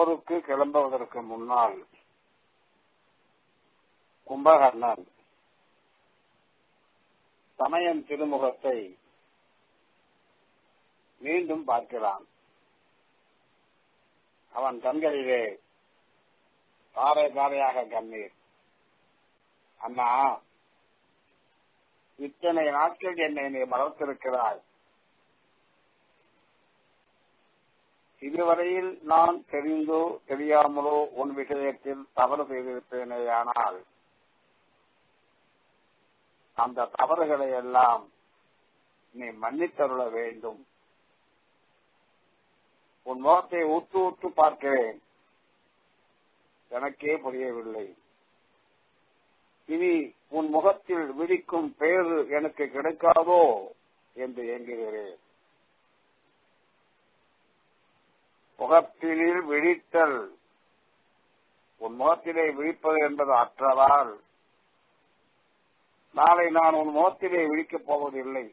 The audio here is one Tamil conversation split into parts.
போருக்கு கிளம்புவதற்கு முன்னால் கும்பகர்ணன் சமயம் திருமுகத்தை மீண்டும் பார்க்கிறான் அவன் கண்களிலே தாரை தாரையாக கண்ணீர் அண்ணா இத்தனை நாட்கள் என்னை நீ வளர்த்திருக்கிறாய் இதுவரையில் நான் தெரிந்தோ தெரியாமலோ உன் விஷயத்தில் தவறு செய்திருப்பேனேயானால் அந்த தவறுகளை எல்லாம் நீ மன்னித்தருள வேண்டும் உன் முகத்தை உத்து உத்து பார்க்கிறேன் எனக்கே புரியவில்லை இனி உன் முகத்தில் விழிக்கும் பேரு எனக்கு கிடைக்காதோ என்று ஏங்குகிறேன் முகத்திலில் விழித்தல் உன் முகத்திலே விழிப்பது என்பது அற்றதால் நாளை நான் உன் முகத்திலே விழிக்கப் போவதில்லை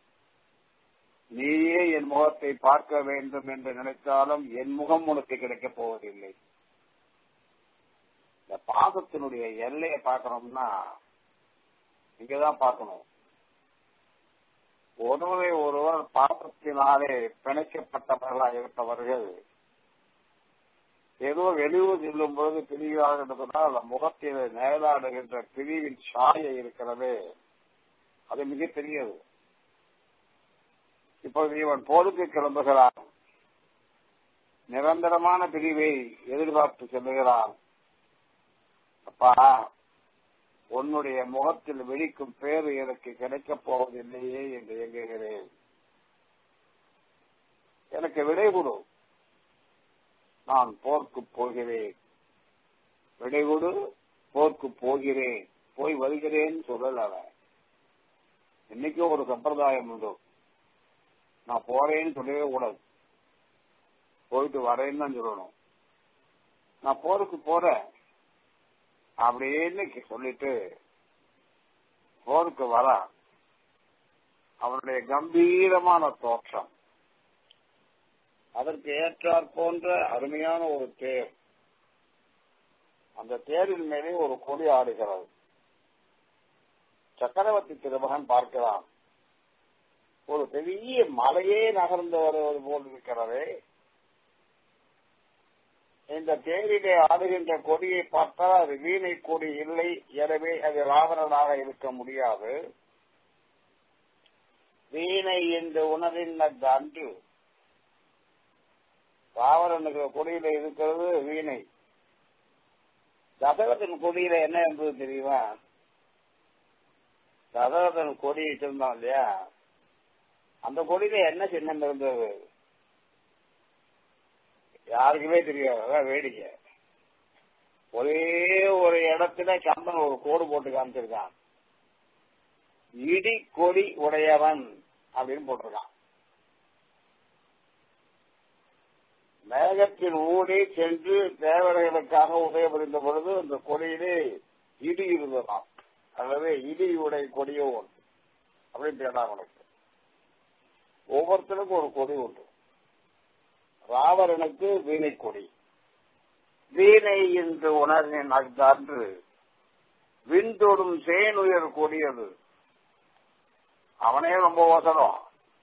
நீயே என் முகத்தை பார்க்க வேண்டும் என்று நினைத்தாலும் என் முகம் உனக்கு கிடைக்கப் போவதில்லை இந்த பாசத்தினுடைய எல்லையை பார்க்கணும்னா இங்கதான் பார்க்கணும் ஒருவரை ஒருவர் பாசத்தினாலே பிணைக்கப்பட்டவர்களாக இருப்பவர்கள் ஏதோ வெளியூர் செல்லும் பொழுது பிரிவாக இருந்ததால் முகத்தில் நேராடுகின்ற பிரிவின் சாய இருக்கிறது அது மிகப்பெரியது இப்பொழுது இவன் போருக்கு கிளம்புகிறான் நிரந்தரமான பிரிவை எதிர்பார்த்து செல்லுகிறான் அப்பா உன்னுடைய முகத்தில் வெடிக்கும் பேரு எனக்கு கிடைக்கப் போவதில்லையே என்று இயங்குகிறேன் எனக்கு விடை கொடு நான் போர்க்கு போகிறேன் விடை கொடு போர்க்கு போகிறேன் போய் வருகிறேன் சொல்லல அவன் இன்னைக்கும் ஒரு சம்பிரதாயம் உண்டு நான் போறேன்னு சொல்லவே கூடாது போயிட்டு வரேன்னு தான் சொல்லணும் நான் போருக்கு போறேன் அப்படின்னு சொல்லிட்டு போருக்கு வர அவனுடைய கம்பீரமான தோற்றம் அதற்கு ஏற்றாற் போன்ற அருமையான ஒரு தேர் அந்த தேரின் மேலே ஒரு கொடி ஆடுகிறது சக்கரவர்த்தி திருமகன் பார்க்கிறான் ஒரு பெரிய மலையே நகர்ந்து வருவது போல் இருக்கிறது இந்த தேரிலே ஆடுகின்ற கொடியை பார்த்தால் அது வீணை கொடி இல்லை எனவே அது ராவணனாக இருக்க முடியாது வீணை என்று உணரின் அன்று ராவணனுக்கு கொடியில இருக்கிறது வீணை தசரதன் கொடியில என்ன என்பது தெரியுமா தசரதன் கொடி வச்சிருந்தான் இல்லையா அந்த கொடியில என்ன சின்னம் இருந்தது யாருக்குமே தெரியாது அதான் வேடிக்கை ஒரே ஒரு இடத்துல கம்பன் ஒரு கோடு போட்டு காமிச்சிருக்கான் இடி கொடி உடையவன் அப்படின்னு போட்டிருக்கான் மேகத்தில் ஊடி சென்று தேவர்களுக்காக உதவி புரிந்த பொழுது அந்த கொடியிலே இடி இருந்ததாம் அல்லது இடி உடை கொடியோன் அப்படின்னு கேட்டாங்க உனக்கு ஒவ்வொருத்தருக்கும் ஒரு கொடி உண்டு ராவணனுக்கு வீணை கொடி வீணை என்று உணர்வின் அன்று விண்தொடும் சேனுயர் கொடியது அவனே ரொம்ப வசனம்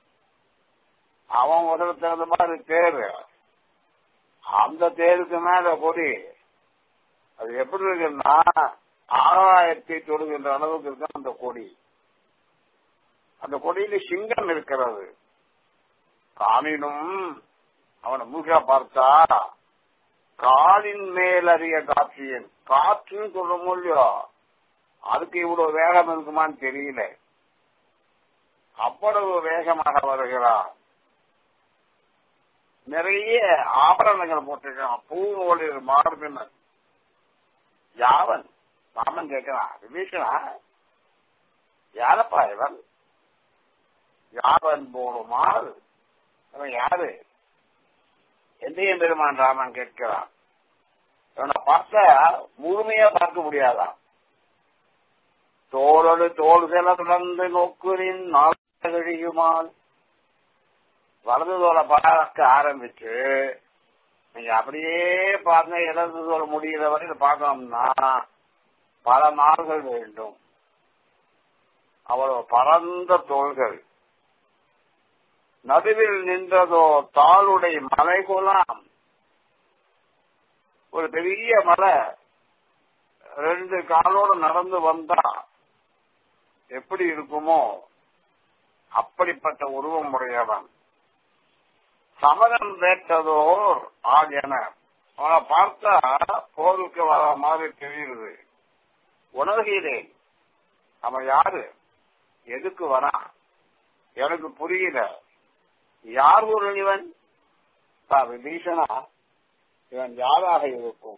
அவன் வசனம் தகுந்த மாதிரி தேரு அந்த தேருக்கு மேல கொடி அது எப்படி இருக்குன்னா ஆகாயத்தை தொடுகின்ற அளவுக்கு இருக்கு அந்த கொடி அந்த கொடியில சிங்கம் இருக்கிறது காணினும் அவனை மூக்கா பார்த்தா காலின் மேல் அறிய காற்றியன் காற்றுன்னு சொல்ல முடியோ அதுக்கு இவ்வளவு வேகம் இருக்குமான்னு தெரியல அவ்வளவு வேகமாக வருகிறான் நிறைய ஆபரணங்கள் போட்டிருக்கான் பூவோடு மார்பின் யாவன் ராமன் கேட்கிறான் விபீஷணா யாரப்பா இவன் யாவன் போடுமாறு அவன் யாரு எந்தையும் பெருமான் ராமன் கேட்கிறான் இவனை பார்த்தா முழுமையா பார்க்க முடியாதான் தோளோடு தோள்களை தொடர்ந்து நோக்குறின் நாழியுமால் வலது தோலை பார்க்க ஆரம்பிச்சு நீங்க அப்படியே பாருங்க இழந்து சொல்ல முடிகிற வரை பார்க்கணும்னா பல நாள்கள் வேண்டும் அவ்வளவு பரந்த தோள்கள் நடுவில் நின்றதோ தாளுடைய மலைகுலாம் ஒரு பெரிய மலை ரெண்டு காலோடு நடந்து வந்தா எப்படி இருக்குமோ அப்படிப்பட்ட உருவம் உடையவன் சமரம் வேட்டதோர் ஆகியன அவனை பார்த்தா போருக்கு வர மாதிரி தெரியுது உணர்கிறேன் அவன் யாரு எதுக்கு வரான் எனக்கு புரியல யார் ஒரு இவன் விபீஷணா இவன் யாராக இருக்கும்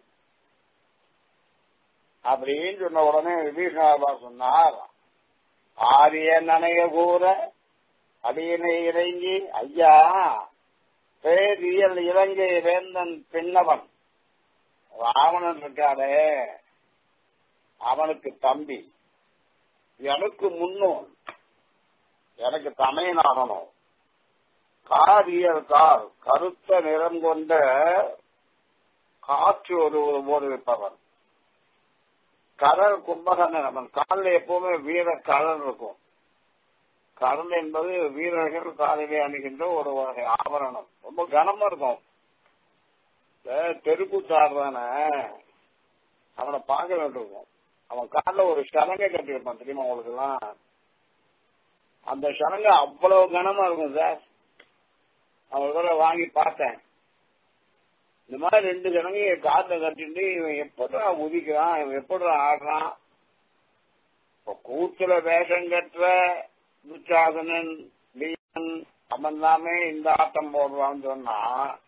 அப்படின்னு சொன்ன உடனே விபீஷணா சொன்னார் ஆரிய நனைய கூற அடியனை இறங்கி ஐயா பேரியல் இலங்கை வேந்தன் பின்னவன் ராவணன் இருக்காளே அவனுக்கு தம்பி எனக்கு முன்னோன் எனக்கு தமையனாகணும் காரியல் கார் கருத்த நிறம் கொண்ட காற்று ஒரு போது இருப்பவன் கடல் கும்பகர்ணன் அவன் காலில் எப்பவுமே வீர கடல் இருக்கும் கடல் என்பது வீரர்கள் காலிலே அணுகின்ற ஒரு வகை ஆபரணம் ரொம்ப கனமா இருக்கும் தெருக்கூத்தாடுறான அவனை பார்க்க வேண்டியிருக்கும் அவன் காலில் ஒரு சலங்கை கட்டியிருப்பான் தெரியுமா உங்களுக்கு எல்லாம் அந்த சலங்கை அவ்வளவு கனமா இருக்கும் சார் அவங்கள வாங்கி பார்த்தேன் இந்த மாதிரி ரெண்டு ஜனங்க காத்த கட்டிட்டு இவன் எப்படா உதிக்கிறான் இவன் எப்படா ஆடுறான் இப்ப கூத்துல வேஷம் கட்டுற துச்சாதனன் பீமன் அவன் தாமே இந்த ஆட்டம் போடுவான்னு சொன்னா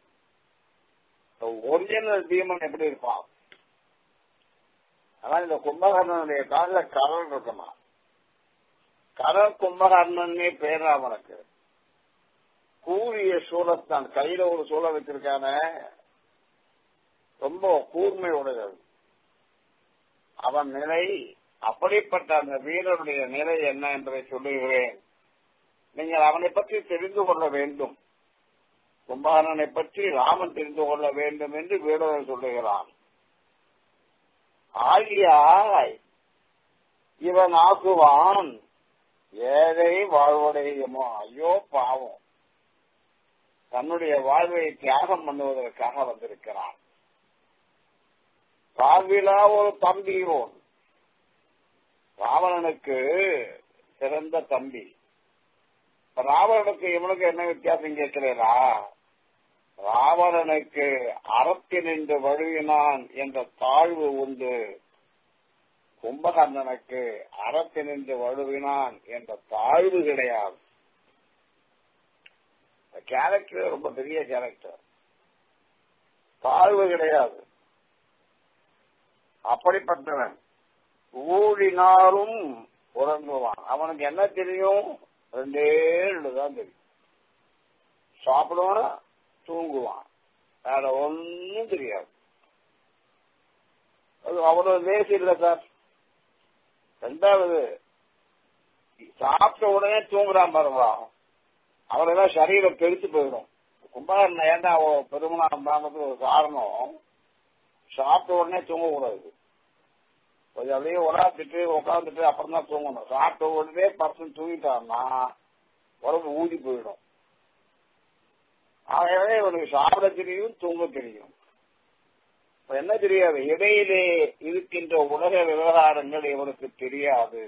ஒரிஜினல் பீமன் எப்படி இருப்பான் ஆனா இந்த கும்பகர்ணனுடைய காலில் கடல் இருக்குமா கடல் கும்பகர்ணன்னே பேரா அவனுக்கு கூறிய சூழத்தான் கையில ஒரு சூழல் வச்சிருக்கான ரொம்ப கூர்மை உடையது அவன் நிலை அப்படிப்பட்ட அந்த வீரனுடைய நிலை என்ன என்பதை சொல்லுகிறேன் நீங்கள் அவனை பற்றி தெரிந்து கொள்ள வேண்டும் கும்பகர்ணனை பற்றி ராமன் தெரிந்து கொள்ள வேண்டும் என்று வீரன் சொல்லுகிறான் ஆகியாய் இவன் ஆக்குவான் ஏழை வாழ்வுடையமோ ஐயோ பாவம் தன்னுடைய வாழ்வை தியாகம் பண்ணுவதற்காக வந்திருக்கிறான் பார்விலா ஒரு தம்பியோன் ராவணனுக்கு சிறந்த தம்பி ராவணனுக்கு இவனுக்கு என்ன வித்தியாசம் கேட்கிறா ராவணனுக்கு அறத்தினின்று வழுவினான் என்ற தாழ்வு உண்டு கும்பகர்ணனுக்கு அறத்தினின்று வழுவினான் என்ற தாழ்வு கிடையாது கேரக்டர் ரொம்ப பெரிய கேரக்டர் தாழ்வு கிடையாது அப்படிப்பட்டவன் ஊழினாலும் உறங்குவான் அவனுக்கு என்ன தெரியும் ரெண்டே ரெண்டு தான் தெரியும் சாப்பிடுவான் தூங்குவான் வேற ஒன்னும் தெரியாது அது அவ்வளவு லேசி இல்லை சார் ரெண்டாவது சாப்பிட்ட உடனே தூங்குறான் பாருவா அவரெல்லாம் சரீரம் பெருத்து போயிடும் கும்பகர்ணன் ஏன்டா பெருமனா பிராமத்துக்கு ஒரு காரணம் சாப்பிட்ட உடனே தூங்கக்கூடாது கொஞ்சம் அப்படியே உலாத்துட்டு உட்காந்துட்டு அப்புறம் தான் தூங்கணும் சாப்பிட்ட உடனே பர்சன் தூங்கிட்டான்னா உடம்பு ஊதி போயிடும் ஆகவே இவனுக்கு சாப்பிட தெரியும் தூங்க தெரியும் என்ன தெரியாது இடையிலே இருக்கின்ற உலக விவகாரங்கள் இவனுக்கு தெரியாது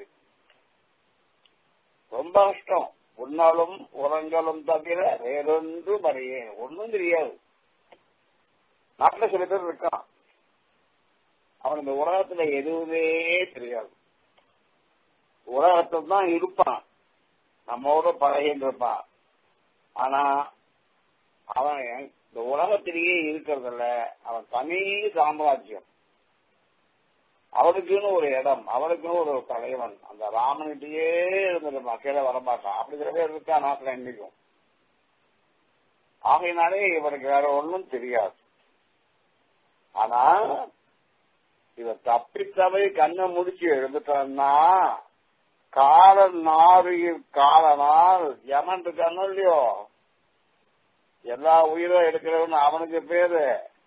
ரொம்ப கஷ்டம் உன்னாலும் உரங்களும் தவிர வேறொன்றும் அறியேன் ஒன்றும் தெரியாது நாட்டுல சில பேர் இருக்கான் அவன் இந்த உலகத்துல எதுவுமே தெரியாது உலகத்தில் தான் இருப்பான் நம்மோட பழகின்னு இருப்பான் ஆனா அவன் இந்த உலகத்திலேயே இருக்கிறதுல அவன் தனி சாம்ராஜ்யம் அவனுக்குன்னு ஒரு இடம் அவனுக்குன்னு ஒரு தலைவன் அந்த ராமன்கிட்டயே இருந்திருப்பான் கீழே வரமாட்டான் அப்படி சில பேர் இருக்கா நாட்டுல இன்னைக்கும் ஆகையினாலே இவனுக்கு வேற ஒன்றும் தெரியாது ஆனா இவ தப்பித்தவை கண்ணை முடிச்சு எழுந்துட்டான்னா காலன் நாரியில் காலனால் யமன் இருக்கானோ இல்லையோ எல்லா உயிரும் எடுக்கிறவன் அவனுக்கு பேரு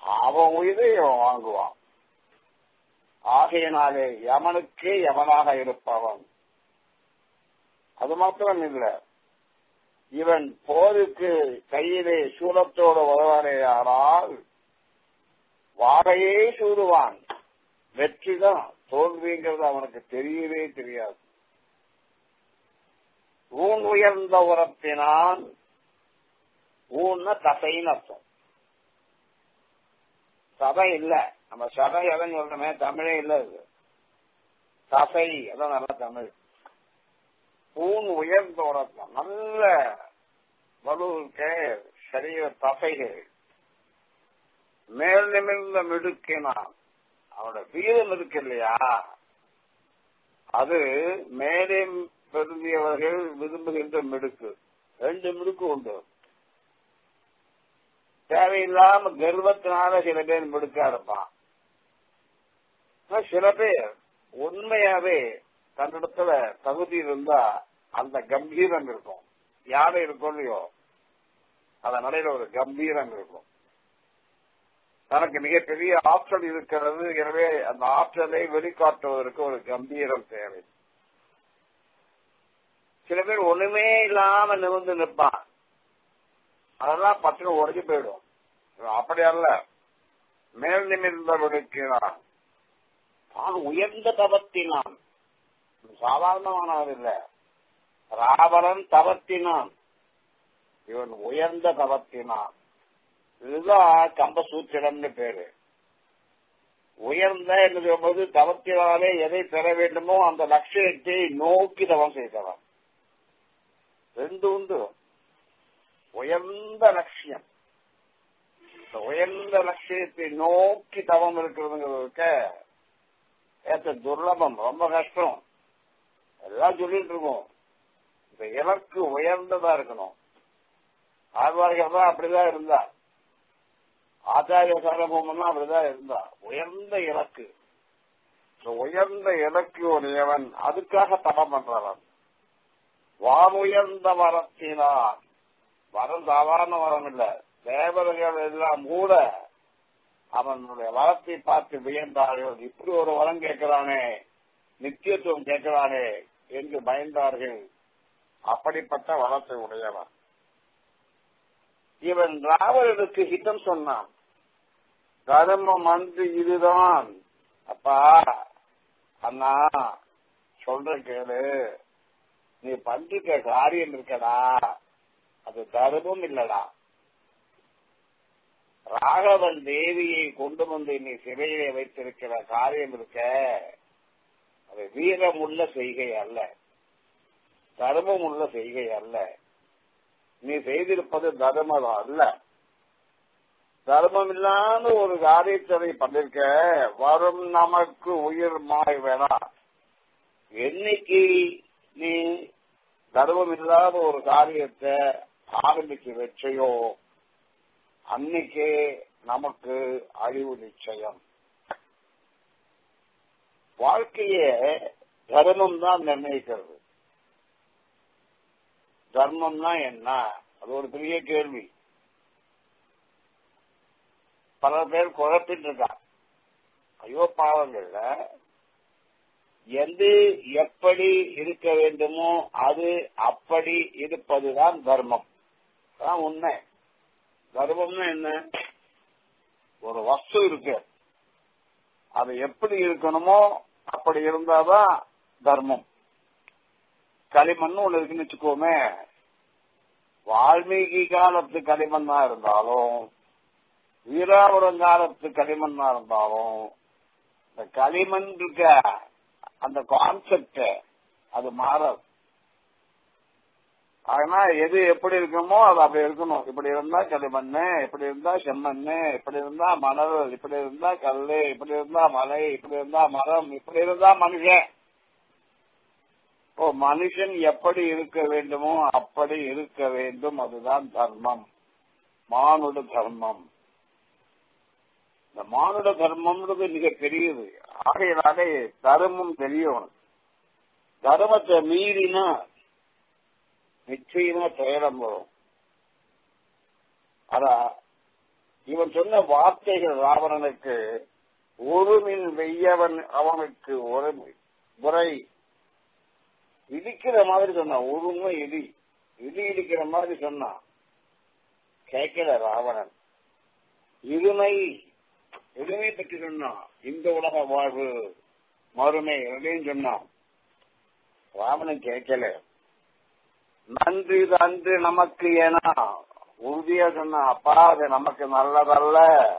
அவன் உயிரை இவன் வாங்குவான் ஆகையினாலே யமனுக்கே யமனாக இருப்பவன் அது மாத்திரம் இல்ல இவன் போருக்கு கையிலே சூலத்தோடு வருவானேயானால் வாழையே சூடுவான் வெற்றிதான் தோல்விங்கிறது அவனுக்கு தெரியவே தெரியாது ஊன் உயர்ந்த உரத்தினான் ஊன்னா தசைன்னு அர்த்தம் சதை இல்ல நம்ம சதை எதன்னு சொல்றோமே தமிழே இல்ல இது தசை அதான் நல்ல தமிழ் ஊன் உயர்ந்த உரத்தம் நல்ல வலுவுக்கு சரீர தசைகள் மேல் நிமிர்ந்த மிடுக்கினான் அவனோட வீரம் இருக்கு இல்லையா அது மேலே பெருந்தியவர்கள் விரும்புகின்ற மிடுக்கு ரெண்டு மிடுக்கு உண்டு தேவையில்லாம கர்வத்தினால சில பேர் மிடுக்கா இருப்பான் சில பேர் உண்மையாவே தன்னிடத்துல தகுதி இருந்தா அந்த கம்பீரம் இருக்கும் யாரை இருக்கும் இல்லையோ அதன் நடையில ஒரு கம்பீரம் இருக்கும் தனக்கு மிகப்பெரிய ஆற்றல் இருக்கிறது எனவே அந்த ஆற்றலை வெளிக்காட்டுவதற்கு ஒரு கம்பீரம் தேவை சில பேர் ஒண்ணுமே இல்லாம நிமிர்ந்து நிற்பான் அதெல்லாம் பட்டுன்னு உடஞ்சு போயிடும் அப்படி அல்ல மேல் நிமிர்ந்தவர்களுக்கு நான் தான் உயர்ந்த தவத்தினான் சாதாரணமானவர் இல்ல ராவணன் தவத்தினான் இவன் உயர்ந்த தவத்தினான் இதுதான் கம்பசூத்திரம்னு பேரு உயர்ந்த என்று சொல்லும்போது தவத்தினாலே எதை பெற வேண்டுமோ அந்த லட்சியத்தை நோக்கி தவம் செய்தவன் ரெண்டு உண்டு உயர்ந்த லட்சியம் இந்த உயர்ந்த லட்சியத்தை நோக்கி தவம் இருக்கிறதுங்கிறதுக்க ஏற்ற துர்லபம் ரொம்ப கஷ்டம் எல்லாம் சொல்லிட்டு இருக்கோம் இந்த இலக்கு உயர்ந்ததா இருக்கணும் ஆழ்வார்கள் தான் அப்படிதான் இருந்தா ஆச்சாரிய சாரபூமன்னா அப்படிதான் இருந்தா உயர்ந்த இலக்கு உயர்ந்த இலக்கு உடையவன் அதுக்காக தபம் பண்றவன் வானுயர்ந்த வரத்தினான் வரம் சாதாரண வரம் இல்ல தேவதைகள் எல்லாம் கூட அவனுடைய வரத்தை பார்த்து வியந்தார்கள் இப்படி ஒரு வரம் கேட்கிறானே நித்தியத்துவம் கேட்கிறானே என்று பயந்தார்கள் அப்படிப்பட்ட வரத்தை உடையவன் இவன் ராவணனுக்கு ஹிதம் சொன்னான் கர்மம் அன்று இதுதான் அப்பா அண்ணா சொல்ற கேளு நீ பண்றிருக்க காரியம் இருக்கடா அது தர்மம் இல்லடா ராகவன் தேவியை கொண்டு வந்து நீ சிறையிலே வைத்திருக்கிற காரியம் இருக்க அது வீரமுள்ள செய்கை அல்ல தர்மம் உள்ள செய்கை அல்ல நீ செய்திருப்பது தர்மம் அல்ல தர்மம் இல்லாத ஒரு காரியத்தை பண்ணிருக்க வரும் நமக்கு உயிர் மாய் வேணா என்னைக்கு நீ தர்மம் இல்லாத ஒரு காரியத்தை ஆரம்பிச்சு வச்சையோ அன்னைக்கே நமக்கு அழிவு நிச்சயம் வாழ்க்கையே தர்மம் தான் நிர்ணயிக்கிறது தர்மம்னா என்ன அது ஒரு பெரிய கேள்வி பல பேர் குழப்பிட்டு இருக்கா ஐயோ பாவங்கள்ல எது எப்படி இருக்க வேண்டுமோ அது அப்படி இருப்பதுதான் தர்மம் அதான் உண்மை தர்மம்னா என்ன ஒரு வஸ்து இருக்கு அது எப்படி இருக்கணுமோ அப்படி இருந்தாதான் தர்மம் களிமண் ஒண்ணு இருக்குன்னு வச்சுக்கோமே வால்மீகி காலத்து களிமண்ணா இருந்தாலும் வீராபுரம் காலத்து களிமண்ணா இருந்தாலும் இந்த களிமண் இருக்க அந்த கான்செப்ட் அது மாறாது ஆனா எது எப்படி இருக்கணுமோ அது அப்படி இருக்கணும் இப்படி இருந்தா களிமண் இப்படி இருந்தா செம்மண் இப்படி இருந்தா மணல் இப்படி இருந்தா கல்லு இப்படி இருந்தா மலை இப்படி இருந்தா மரம் இப்படி இருந்தா மனுஷன் இப்போ மனுஷன் எப்படி இருக்க வேண்டுமோ அப்படி இருக்க வேண்டும் அதுதான் தர்மம் மானுட தர்மம் இந்த மானுட தர்மம்ன்றது மிக பெரியது ஆகையினாலே தர்மம் தெரியணும் தர்மத்தை மீறினா நிச்சயமா துயரம் வரும் அத இவன் சொன்ன வார்த்தைகள் ராவணனுக்கு ஒருமின் வெய்யவன் அவனுக்கு ஒரு முறை இடிக்கிற மாதிரி சொன்னான் ஒருமை இடி இடி இடிக்கிற மாதிரி சொன்னான் கேட்கல ராவணன் இருமை இருமை பற்றி சொன்னான் இந்த உலக வாழ்வு மறுமை அப்படின்னு சொன்னான் ராவணன் கேட்கல நன்றி அன்று நமக்கு என உறுதியா சொன்ன அப்பா அது நமக்கு நல்லதல்ல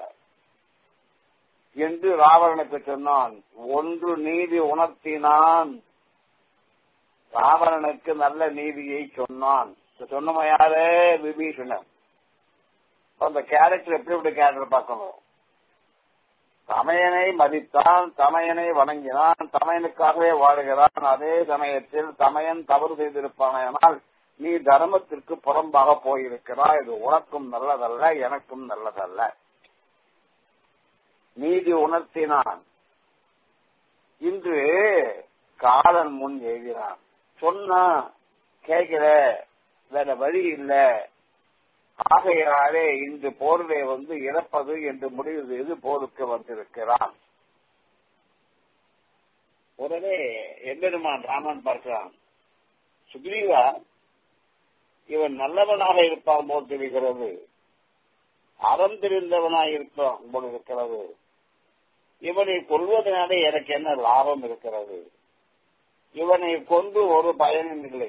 என்று ராவணனுக்கு சொன்னான் ஒன்று நீதி உணர்த்தினான் ராவணனுக்கு நல்ல நீதியை சொன்னான் சொன்னவ யாரு விபீஷணன் அந்த கேரக்டர் எப்படி எப்படி கேரக்டர் பார்க்கணும் தமையனை மதித்தான் தமையனை வணங்கினான் தமையனுக்காகவே வாழுகிறான் அதே சமயத்தில் தமையன் தவறு செய்திருப்பானால் நீ தர்மத்திற்கு புறம்பாக போயிருக்கிறாய் இது உனக்கும் நல்லதல்ல எனக்கும் நல்லதல்ல நீதி உணர்த்தினான் இன்று காலன் முன் எழுதினான் சொன்னா கேட்கிற வேற வழி இல்ல ஆகையினாலே இன்று போர்வை வந்து இறப்பது என்று முடிவு செய்து போருக்கு வந்திருக்கிறான் உடனே எம்பெருமான் ராமன் பார்க்கிறான் சுக்ரீவா இவன் நல்லவனாக இருப்பான் போல் தெரிகிறது அறம் தெரிந்தவனாக இருப்பான் போல் இருக்கிறது இவனை கொள்வதனாலே எனக்கு என்ன லாபம் இருக்கிறது இவனை கொண்டு ஒரு பயனும் இல்லை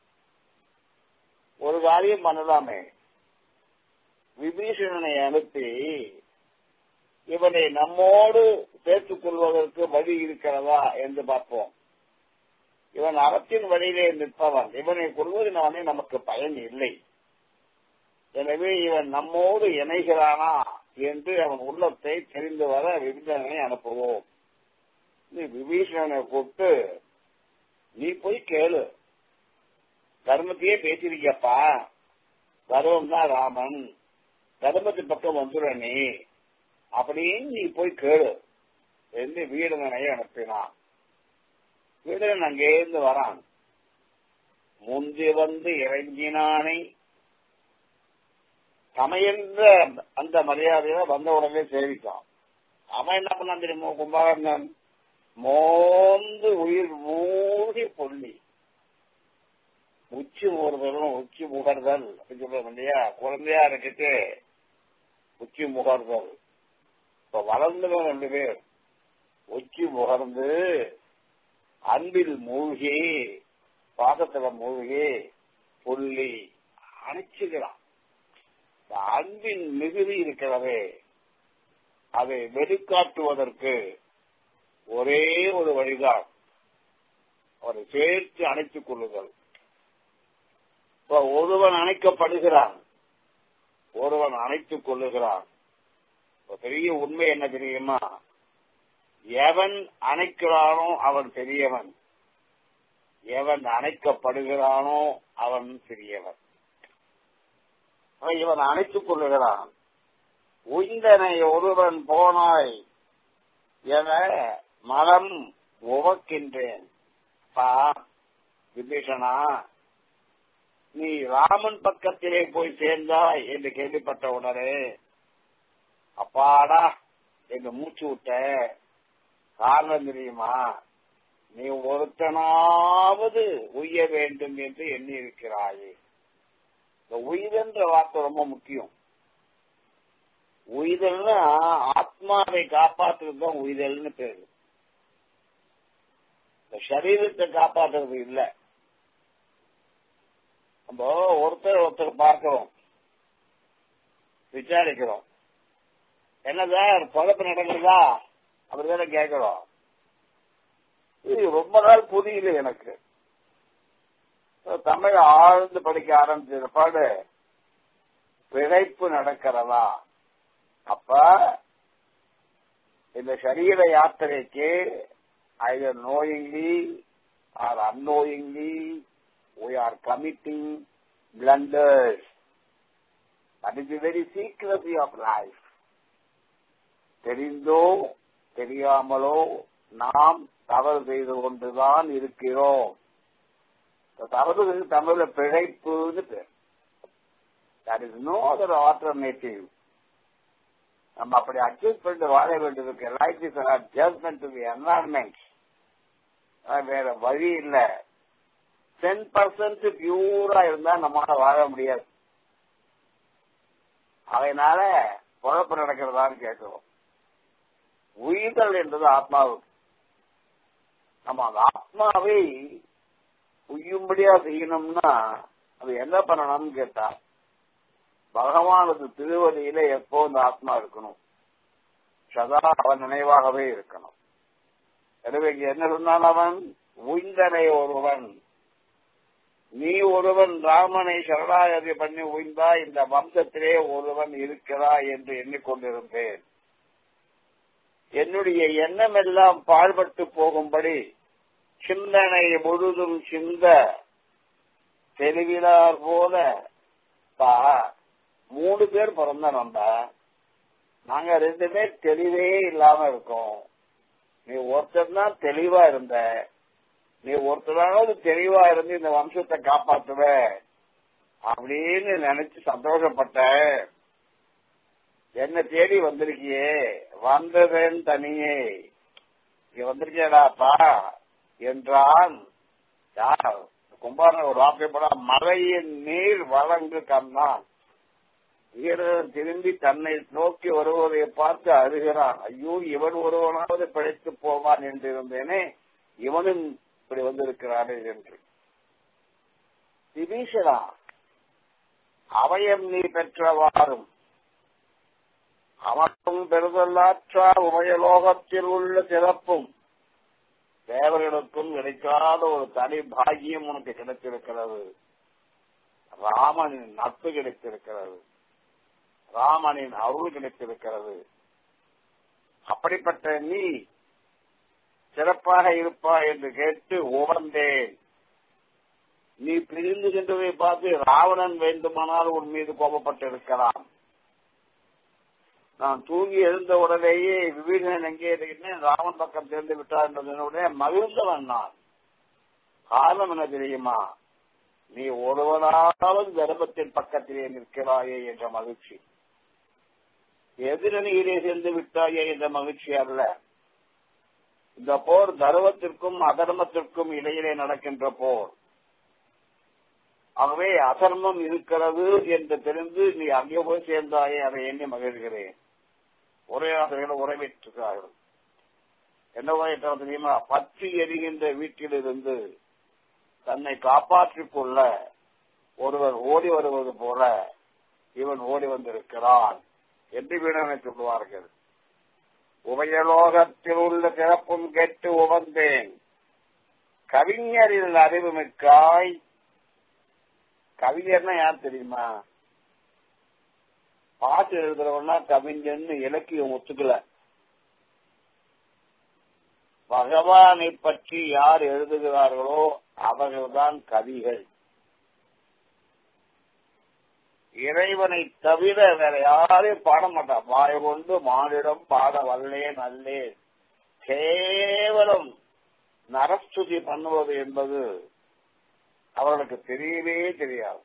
ஒரு காரியம் பண்ணலாமே விபீஷணனை அனுப்பி இவனை நம்மோடு சேர்த்துக் கொள்வதற்கு வழி இருக்கிறதா என்று பார்ப்போம் இவன் அறத்தின் வழியிலே நிற்பவன் இவனை கொள்வதனாலே நமக்கு பயன் இல்லை எனவே இவன் நம்மோடு இணைகிறானா என்று அவன் உள்ளத்தை தெரிந்து வர விபீஷணனை அனுப்புவோம் நீ விபீஷணனை கூப்பிட்டு நீ போய் கேளு தர்மத்தையே பேசிருக்கப்பா தர்மம் தான் ராமன் தர்மத்து பக்கம் வந்துட நீ அப்படின்னு நீ போய் கேளு என்று வீரனை அனுப்பினான் வீரன் அங்கேருந்து வரான் முந்தி வந்து இறங்கினானை தமையென்ற அந்த மரியாதையில வந்த உடனே சேவித்தான் அவன் என்ன பண்ணான் தெரியுமா கும்பகர்ணன் மோந்து உயிர் மூடி பொல்லி உச்சி முகர்தலும் உச்சி முகர்தல் அப்படின்னு சொல்றோம் இல்லையா குழந்தையா இருக்கிட்டு உச்சி முகர்தல் இப்ப வளர்ந்தவன் ரெண்டு பேர் உச்சி முகர்ந்து அன்பில் மூழ்கி பாசத்துல மூழ்கி புள்ளி அணைச்சுக்கிறான் அன்பின் மிகுதி இருக்கிறதே அதை வெளிக்காட்டுவதற்கு ஒரே ஒரு வழிதான் அவரை சேர்த்து அணைத்துக் கொள்ளுதல் ஒருவன் அணைக்கப்படுகிறான் ஒருவன் அணைத்துக் கொள்ளுகிறான் பெரிய உண்மை என்ன தெரியுமா எவன் அணைக்கிறானோ அவன் பெரியவன் எவன் அணைக்கப்படுகிறானோ அவன் சிறியவன் இவன் அணைத்துக் கொள்ளுகிறான் உயிந்தனை ஒருவன் போனாய் என மனம் உவக்கின்றேன் பா விபீஷணா நீ ராமன் பக்கத்திலே போய் சேர்ந்தாய் என்று கேள்விப்பட்ட உடனே அப்பாடா என்று மூச்சு விட்ட காரணம் தெரியுமா நீ ஒருத்தனாவது உய்ய வேண்டும் என்று எண்ணி இருக்கிறாயே இந்த உயிரென்ற வார்த்தை ரொம்ப முக்கியம் உயிதல்னா ஆத்மாவை காப்பாற்றுறது தான் உயிதல்னு பேரு இந்த சரீரத்தை காப்பாற்றுறது இல்லை நம்ம ஒருத்தர் ஒருத்தர் பார்க்கிறோம் விசாரிக்கிறோம் என்ன சார் குழப்பம் நடக்குதா அப்படிதானே கேட்கிறோம் இது ரொம்ப நாள் புரியல எனக்கு தமிழ் ஆழ்ந்து படிக்க ஆரம்பிச்ச பாடு பிழைப்பு நடக்கிறதா அப்ப இந்த சரீர யாத்திரைக்கு either knowingly or unknowingly we are committing blunders. That is the very secrecy of life. தெரிந்தோ தெரியாமலோ நாம் தவறு செய்து கொண்டுதான் இருக்கிறோம் தவறு தமிழ்ல பிழைப்புன்னு பேர் that is no other alternative நம்ம அப்படி அட்ஜஸ்ட் பண்ணிட்டு வாழ வேண்டியதுக்கு life is adjustment to the environment வேற வழி இல்ல டென் பர்சன்ட் பியூரா இருந்தா நம்மளால வாழ முடியாது அதனால குழப்பம் நடக்கிறதான்னு கேட்கிறோம் உயிர்கள் என்பது ஆத்மாவுக்கு நம்ம அந்த ஆத்மாவை உய்யும்படியா செய்யணும்னா அது என்ன பண்ணணும்னு கேட்டா பகவானது திருவடியில எப்போ இந்த ஆத்மா இருக்கணும் சதா அவன் நினைவாகவே இருக்கணும் எனவே இங்க என்ன சொன்னான் அவன் உய்ந்தனை ஒருவன் நீ ஒருவன் ராமனை சரணாகதி பண்ணி உய்ந்தா இந்த வம்சத்திலே ஒருவன் இருக்கிறா என்று எண்ணிக்கொண்டிருந்தேன் என்னுடைய எண்ணம் எல்லாம் பாழ்பட்டு போகும்படி சிந்தனை முழுதும் சிந்த தெளிவிலார் போல பா மூணு பேர் பிறந்த நம்ம நாங்க ரெண்டு பேர் தெளிவே இல்லாம இருக்கோம் நீ ஒருத்தர் தான் தெளிவா இருந்த நீ ஒருத்தராவது தெளிவா இருந்து இந்த வம்சத்தை காப்பாத்துவ அப்படின்னு நினைச்சு சந்தோஷப்பட்ட என்ன தேடி வந்திருக்கியே வந்ததன் தனியே இங்க வந்திருக்கேடாப்பா என்றான் யார் கும்பாரன் ஒரு வார்த்தைப்பட மலையின் நீர் வழங்கு கண்ணான் வீரன் திரும்பி தன்னை நோக்கி வருவதை பார்த்து அழுகிறான் ஐயோ இவன் ஒருவனாவது பிழைத்து போவான் என்று இருந்தேனே இவனும் இப்படி வந்திருக்கிறானே என்று விபீஷணா அவயம் நீ பெற்றவாறும் அவனும் பெறுதல்லாற்றா உபயலோகத்தில் உள்ள சிறப்பும் தேவர்களுக்கும் கிடைக்காத ஒரு தனி பாகியம் உனக்கு கிடைத்திருக்கிறது ராமனின் நட்பு கிடைத்திருக்கிறது ராமனின் அருள் கிடைத்திருக்கிறது அப்படிப்பட்ட நீ சிறப்பாக இருப்பா என்று கேட்டு உணர்ந்தேன் நீ பிரிந்து சென்றதை பார்த்து ராவணன் வேண்டுமானால் உன் மீது கோபப்பட்டு இருக்கலாம் நான் தூங்கி எழுந்த உடனேயே விபீஷணன் எங்கே இருக்கிறேன் ராவன் பக்கம் சேர்ந்து விட்டார் என்றதனுடனே மகிழ்ந்தவன் நான் காரணம் என்ன தெரியுமா நீ ஒருவனாவது தர்மத்தின் பக்கத்திலே நிற்கிறாயே என்ற மகிழ்ச்சி எதிரணியிலே சேர்ந்து விட்டாயே என்ற மகிழ்ச்சி அல்ல இந்த போர் தர்மத்திற்கும் அதர்மத்திற்கும் இடையிலே நடக்கின்ற போர் ஆகவே அதர்மம் இருக்கிறது என்று தெரிந்து நீ அங்கே போய் சேர்ந்தாயே அதை எண்ணி மகிழ்கிறேன் உரையாடல்களை உறவிட்டிருக்கிறார்கள் என்ன உரையிட்டார் தெரியுமா பற்றி எரிகின்ற வீட்டிலிருந்து தன்னை காப்பாற்றிக் கொள்ள ஒருவர் ஓடி வருவது போல இவன் ஓடி வந்திருக்கிறான் என்று வீரனை சொல்லுவார்கள் உபயலோகத்தில் உள்ள சிறப்பும் கெட்டு உவந்தேன் கவிஞரில் அறிவுமிக்காய் கவிஞர்னா யார் தெரியுமா பாட்டு எழுதுறவன்னா கவிஞன்னு இலக்கியம் ஒத்துக்கல பகவானை பற்றி யார் எழுதுகிறார்களோ அவர்கள்தான் கவிகள் இறைவனை தவிர வேற யாரையும் பாட மாட்டான் வாய் கொண்டு மானிடம் பாட வல்லேன் அல்லேன் கேவலம் நரஸ்துதி பண்ணுவது என்பது அவர்களுக்கு தெரியவே தெரியாது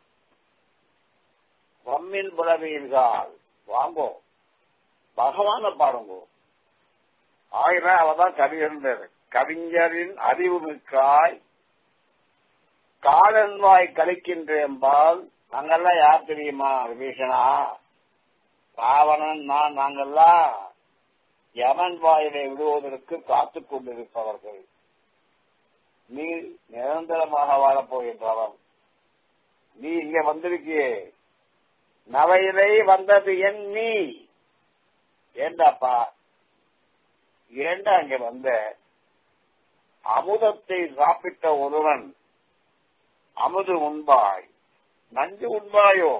வம்மின் புலமையின்கால் வாங்கோ பகவான பாருங்கோ ஆயிரம் அவதான் கவிஞர் கவிஞரின் அறிவு மிக்காய் காலன்வாய் கழிக்கின்ற என்பால் நாங்கெல்லாம் யார் தெரியுமா விபீஷணா ராவணன் நான் நாங்கெல்லாம் யமன் வாயிலை விடுவதற்கு காத்துக் கொண்டிருப்பவர்கள் நீ நிரந்தரமாக வாழப் போகின்றவன் நீ இங்க வந்திருக்கியே நவையிலை வந்தது என் நீ ஏண்டாப்பா ஏண்டா அங்க வந்த அமுதத்தை சாப்பிட்ட ஒருவன் அமுது உண்பாய் நஞ்சு உண்பாயோ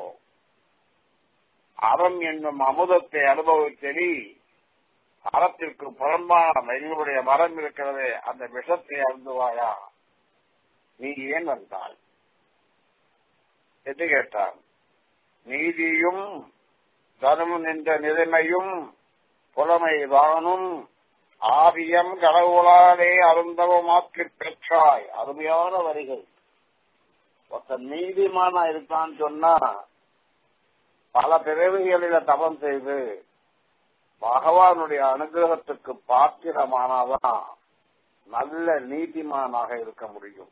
அறம் என்னும் அமுதத்தை அனுபவித்தனி அறத்திற்கு புறம்பான எங்களுடைய மரம் இருக்கிறதே அந்த விஷத்தை அருந்துவாயா நீ ஏன் வந்தாய் என்று கேட்டான் நீதியும் தரும் நின்ற நிலைமையும் புலமை வானும் ஆவியம் கடவுளாலே அருந்தவமாக்கி பெற்றாய் அருமையான வரிகள் ஒருத்தன் நீதிமானா இருக்கான்னு சொன்னா பல பிறவிகளில தபம் செய்து பகவானுடைய அனுகிரகத்துக்கு பாத்திரமானாதான் நல்ல நீதிமானாக இருக்க முடியும்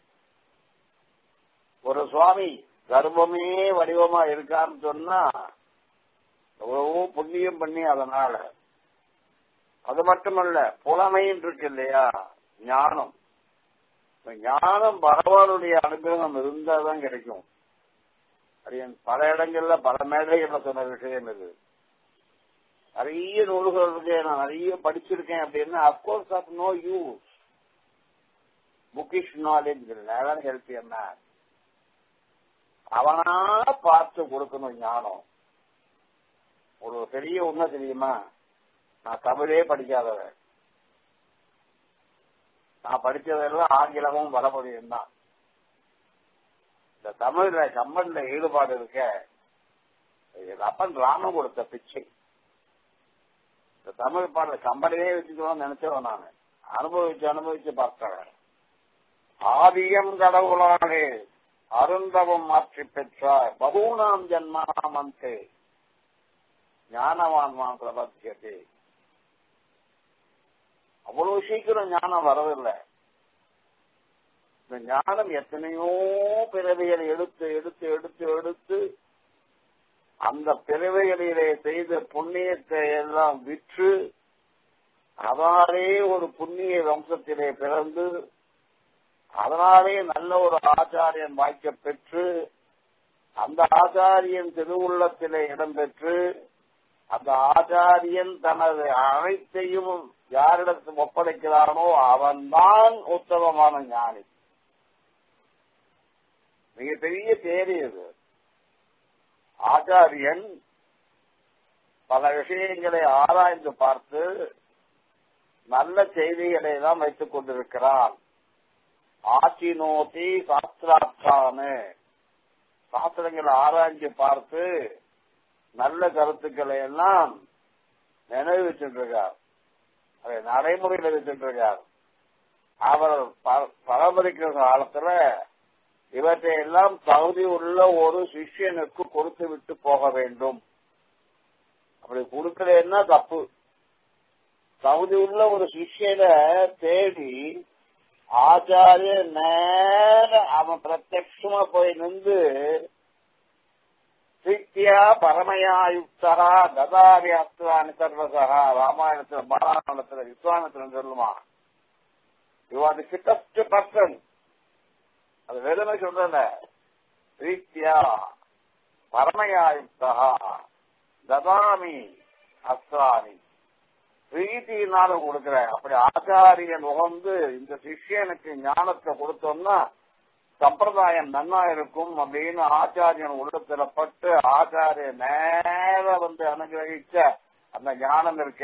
ஒரு சுவாமி கர்ப்பமே வடிவமா இருக்கான்னு சொன்னா எவ்வளவோ புண்ணியம் பண்ணி அதனால அது மட்டுமல்ல புலமைன்னு இருக்கு இல்லையா ஞானம் ஞானம் பகவானுடைய அனுகிரகம் இருந்தாதான் கிடைக்கும் அது என் பல இடங்கள்ல பல மேடைகள்ல சொன்ன விஷயம் இது நிறைய நூல்கள் இருக்கு நான் நிறைய படிச்சிருக்கேன் அப்படின்னா of course of no use bookish knowledge நேரம் ஹெல்ப் என்ன அவனா பார்த்து கொடுக்கணும் ஞானம் ஒரு பெரிய உண்மை தெரியுமா நான் தமிழே படிக்காதவன் நான் படிச்சதெல்லாம் ஆங்கிலமும் வடமொழியும் தான் இந்த தமிழ்ல கம்பன்ல ஈடுபாடு இருக்க எங்க அப்பன் ராமன் கொடுத்த பிச்சை இந்த தமிழ் பாடல கம்பனையே வச்சுக்கணும்னு நினைச்சவன் நான் அனுபவிச்சு அனுபவிச்சு பார்த்தவன் ஆதியம் கடவுளானே அருந்தவம் மாற்றி பெற்றார் பகூனாம் ஜன்மாமந்தே ஞானவான்மான் பிரபத்தியதே அவ்வளவு சீக்கிரம் ஞானம் வரதில்லை இந்த ஞானம் எத்தனையோ பிறவிகளை எடுத்து எடுத்து எடுத்து எடுத்து அந்த பிறவைகளிலே செய்த புண்ணியத்தை எல்லாம் விற்று அதனாலே ஒரு புண்ணிய வம்சத்திலே பிறந்து அதனாலே நல்ல ஒரு ஆச்சாரியன் வாய்க்க பெற்று அந்த ஆச்சாரியன் திருவுள்ளத்திலே இடம்பெற்று அந்த ஆச்சாரியன் தனது அனைத்தையும் யாரிடத்தில் ஒப்படைக்கிறானோ அவன்தான் உத்தமமான ஞானி மிகப்பெரிய தேரி இது ஆச்சாரியன் பல விஷயங்களை ஆராய்ந்து பார்த்து நல்ல செய்திகளை தான் வைத்துக் கொண்டிருக்கிறான் ஆட்சி நோக்கி சாஸ்திரார்த்தானு சாஸ்திரங்களை ஆராய்ஞ்சு பார்த்து நல்ல கருத்துக்களை எல்லாம் நினைவு வச்சுருக்கார் அதை நடைமுறையில் வச்சுருக்கார் அவர் பராமரிக்கிற காலத்துல இவற்றை எல்லாம் தகுதி உள்ள ஒரு சிஷ்யனுக்கு கொடுத்து விட்டு போக வேண்டும் அப்படி கொடுக்கலன்னா தப்பு தகுதி உள்ள ஒரு சிஷ்யனை தேடி ஆச்சாரிய நேர அவன் பிரத்யமா போய் நின்று பிரீத்தியா பரமயா யுக்தா ததாரி அஸ்திராணி சர்வசா ராமாயணத்துல பாராயணத்துல விஸ்வானத்துல சொல்லுமா you are the fittest person அது வெறுமை சொல்றல பிரீத்தியா பரமயா யுக்தா ததாமி அஸ்திராணி பிரீத்தினால கொடுக்கிறேன் அப்படி ஆச்சாரியன் உகந்து இந்த சிஷ்யனுக்கு ஞானத்தை கொடுத்தோம்னா சம்பிரதாயம் நன்னா இருக்கும் அப்படின்னு ஆச்சாரியன் உள்ளத்துல பட்டு ஆச்சாரிய நேர வந்து அனுகிரகிச்ச அந்த ஞானம் இருக்க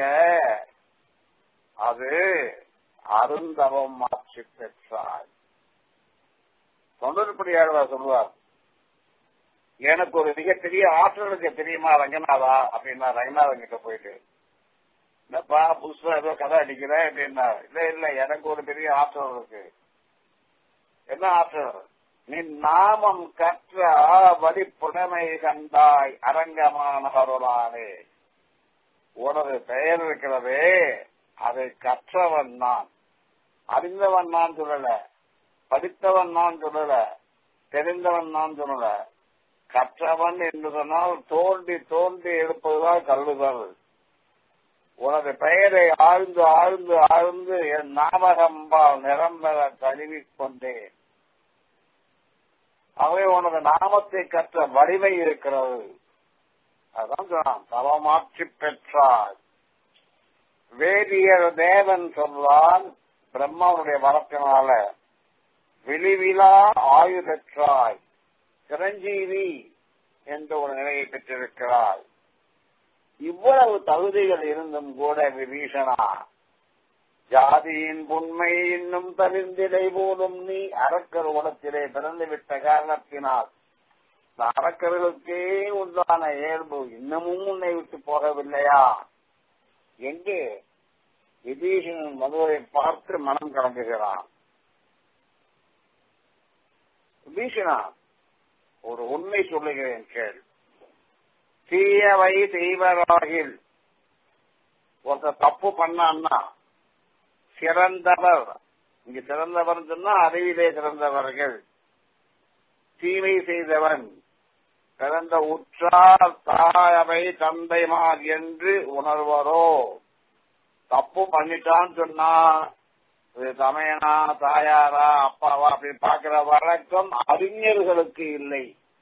அது அருந்தவம் மாற்றி பெற்றாய் தொண்டர்படியாளர் சொல்லுவார் எனக்கு ஒரு மிகப்பெரிய ஆற்றல் இருக்கு தெரியுமா ரங்கநாதா அப்படின்னா ரங்கநாதன் கிட்ட போயிட்டு என்னப்பா புதுசா ஏதோ கதை அடிக்கிறேன் அப்படின்னா இல்ல இல்ல எனக்கு ஒரு பெரிய ஆற்றல் இருக்கு என்ன ஆற்றல் நீ நாமம் கற்ற வழி புலமை கண்டாய் அரங்கமான அருளானே உனது பெயர் இருக்கிறதே அதை கற்றவன் நான் அறிந்தவன் நான் சொல்லல படித்தவன் நான் சொல்லல தெரிந்தவன் நான் சொல்லல கற்றவன் என்று சொன்னால் தோண்டி தோண்டி எடுப்பதுதான் கல்லுதல் உனது பெயரை ஆழ்ந்து ஆழ்ந்து ஆழ்ந்து என் ஞாபகம்பால் நிரம்பெற தழுவிக் கொண்டேன் அவை உனது நாமத்தை கற்ற வலிமை இருக்கிறது அதான் சொன்னான் தவமாற்றி பெற்றாய் வேதியர் தேவன் சொல்வான் பிரம்மாவுடைய வரத்தினால விழிவிலா ஆயு பெற்றாய் சிரஞ்சீவி என்ற ஒரு நிலையை பெற்றிருக்கிறாய் இவ்வளவு தகுதிகள் இருந்தும் கூட விபீஷணா ஜாதியின் உண்மை இன்னும் தவிர்ந்திலை போலும் நீ அரக்கர் உலத்திலே பிறந்துவிட்ட காரணத்தினால் அரக்கர்களுக்கே உண்டான இயல்பு இன்னமும் உன்னை விட்டு போகவில்லையா என்று விபீஷணன் மதுரை பார்த்து மனம் கலங்குகிறான் விபீஷணா ஒரு உண்மை சொல்லுகிறேன் கேள் தீயவை செய்வராகில் ஒருத்தர் தப்பு பண்ணான்னா சிறந்தவர் இங்க சிறந்தவர் சொன்னா அறிவிலே சிறந்தவர்கள் தீமை செய்தவன் பிறந்த உற்றார் தாயவை தந்தைமார் என்று உணர்வரோ தப்பு பண்ணிட்டான்னு சொன்னா இது தமையனா தாயாரா அப்பாவா அப்படின்னு பாக்குற வழக்கம் அறிஞர்களுக்கு இல்லை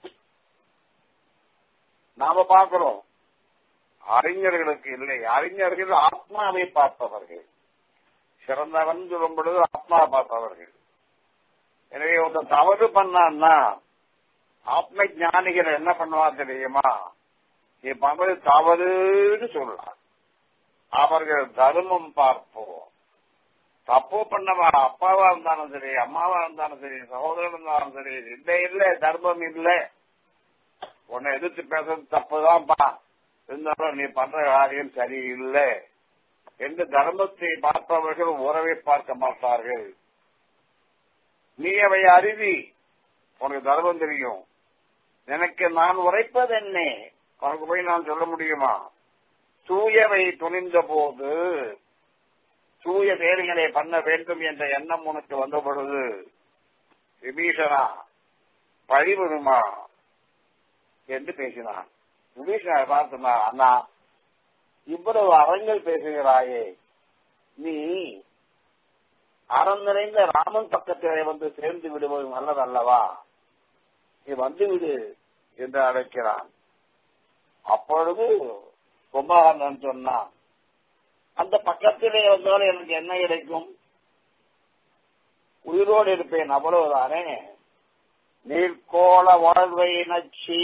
நாம பார்க்கிறோம் அறிஞர்களுக்கு இல்லை அறிஞர்கள் ஆத்மாவை பார்ப்பவர்கள் சிறந்தவன் சொல்லும் பொழுது ஆத்மா பார்ப்பவர்கள் எனவே ஒருத்தன் தவறு பண்ணான்னா ஆத்ம ஞானிகள் என்ன பண்ணுவா தெரியுமா நீ பண்ணது தவறுன்னு சொல்லலாம் அவர்கள் தர்மம் பார்ப்போம் தப்பு பண்ணவா அப்பாவா இருந்தாலும் சரி அம்மாவா இருந்தாலும் சரி சகோதரன் இருந்தாலும் சரி இல்ல இல்ல தர்மம் இல்ல உன்னை எதிர்த்து பேசுறது தப்புதான்ப்பா இருந்தாலும் நீ பண்ற காரியம் சரியில்லை என்று தர்மத்தை பார்ப்பவர்கள் உறவை பார்க்க மாட்டார்கள் நீ அவை அருவி உனக்கு தர்மம் தெரியும் எனக்கு நான் உரைப்பது என்ன உனக்கு போய் நான் சொல்ல முடியுமா தூயவை துணிந்த போது தூய செயல்களை பண்ண வேண்டும் என்ற எண்ணம் உனக்கு வந்த பொழுது விபீஷணா பழிவிடுமா என்று பேசினான் விபீஷண பார்த்துனா அண்ணா இவ்வளவு அறங்கள் பேசுகிறாயே நீ அறம் நிறைந்த ராமன் பக்கத்திலே வந்து சேர்ந்து விடுவது நல்லதல்லவா நீ வந்து விடு என்று அழைக்கிறான் அப்பொழுது கும்பகர்ணன் சொன்னான் அந்த பக்கத்திலே வந்தாலும் எனக்கு என்ன கிடைக்கும் உயிரோடு இருப்பேன் அவ்வளவுதானே நீர்கோள வாழ்வை நச்சி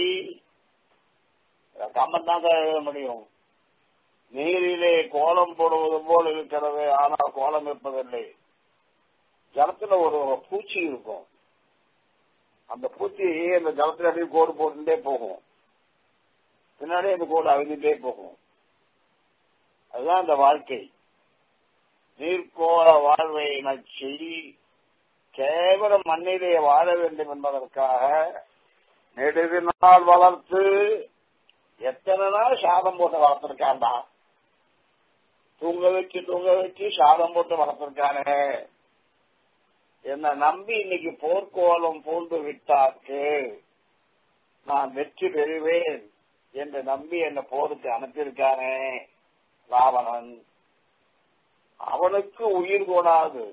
கம்மன் தான் எழுத முடியும் நீரிலே கோலம் போடுவது போல் இருக்கிறது ஆனால் கோலம் இருப்பதில்லை ஜலத்துல ஒரு பூச்சி இருக்கும் அந்த பூச்சி அந்த ஜலத்துல அப்படியே கோடு போட்டுட்டே போகும் பின்னாடி அந்த கோடு அழிஞ்சுட்டே போகும் அதுதான் அந்த வாழ்க்கை நீர்கோள வாழ்வை நச்சி கேவலம் மண்ணிலே வாழ வேண்டும் என்பதற்காக நெடுது நாள் வளர்த்து எத்தனை நாள் சாதம் போட்டு வளர்த்திருக்காண்டா தூங்க வச்சு தூங்க வச்சு சாதம் போட்டு வளர்த்திருக்கானே என்னை நம்பி இன்னைக்கு போர்க்கோலம் பூண்டு விட்டாக்கு நான் வெற்றி பெறுவேன் என்று நம்பி என்னை போருக்கு அனுப்பியிருக்கானே ராவணன் அவனுக்கு உயிர் கூடாது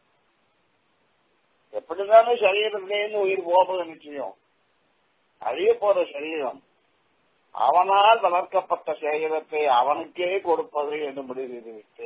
எப்படிதானும் சரீரத்திலேருந்து உயிர் போவது நிச்சயம் அழிய போற சரீரம் அவனால் வளர்க்கப்பட்ட சரீரத்தை அவனுக்கே கொடுப்பது என்று முடிவு செய்துவிட்டு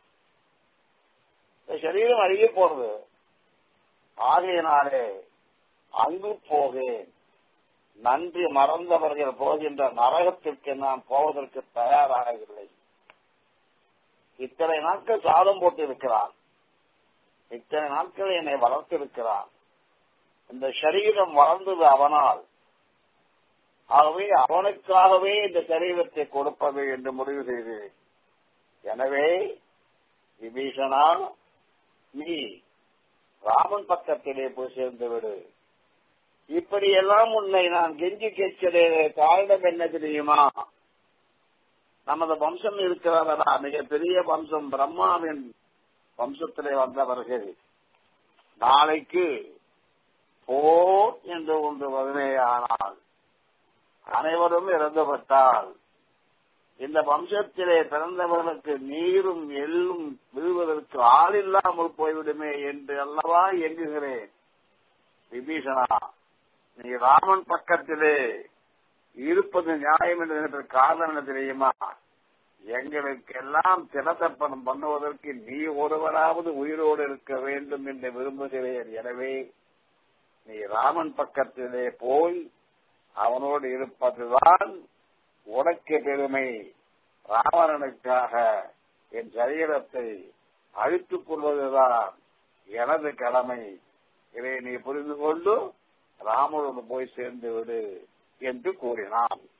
இந்த சரீரம் அழிய போறது ஆகையினாலே அங்கு போகேன் நன்றி மறந்தவர்கள் போகின்ற நரகத்திற்கு நான் போவதற்கு தயாராகவில்லை இத்தனை நாட்கள் சாதம் போட்டு இருக்கிறான் இத்தனை நாட்கள் என்னை வளர்த்திருக்கிறான் இந்த சரீரம் வளர்ந்தது அவனால் ஆகவே அவனுக்காகவே இந்த சரீரத்தை கொடுப்பது என்று முடிவு செய்து எனவே விபீஷணா நீ ராமன் பக்கத்திலே போய் சேர்ந்து விடு இப்படியெல்லாம் உன்னை நான் கெஞ்சி கேட்கிறேன் காரணம் என்ன தெரியுமா நமது வம்சம் இருக்கிறதா மிகப்பெரிய வம்சம் பிரம்மாவின் வம்சத்திலே வந்தவர்கள் நாளைக்கு போர் என்று ஒன்று வருவேயானால் அனைவரும் இறந்துவிட்டால் இந்த வம்சத்திலே பிறந்தவர்களுக்கு நீரும் எள்ளும் விழுவதற்கு ஆள் இல்லாமல் போய்விடுமே என்று அல்லவா எங்குகிறேன் விபீஷணா நீ ராமன் பக்கத்திலே இருப்பது நியாயம் என்று காரணம் என்ன தெரியுமா எங்களுக்கெல்லாம் தினத்தப்பனம் பண்ணுவதற்கு நீ ஒருவராவது உயிரோடு இருக்க வேண்டும் என்று விரும்புகிறேன் எனவே நீ ராமன் பக்கத்திலே போய் அவனோடு இருப்பதுதான் உனக்கு பெருமை ராவணனுக்காக என் சரீரத்தை அழித்துக் கொள்வதுதான் எனது கடமை இதை நீ புரிந்து கொண்டு ராமனோடு போய் சேர்ந்து விடு என்று கூறினான்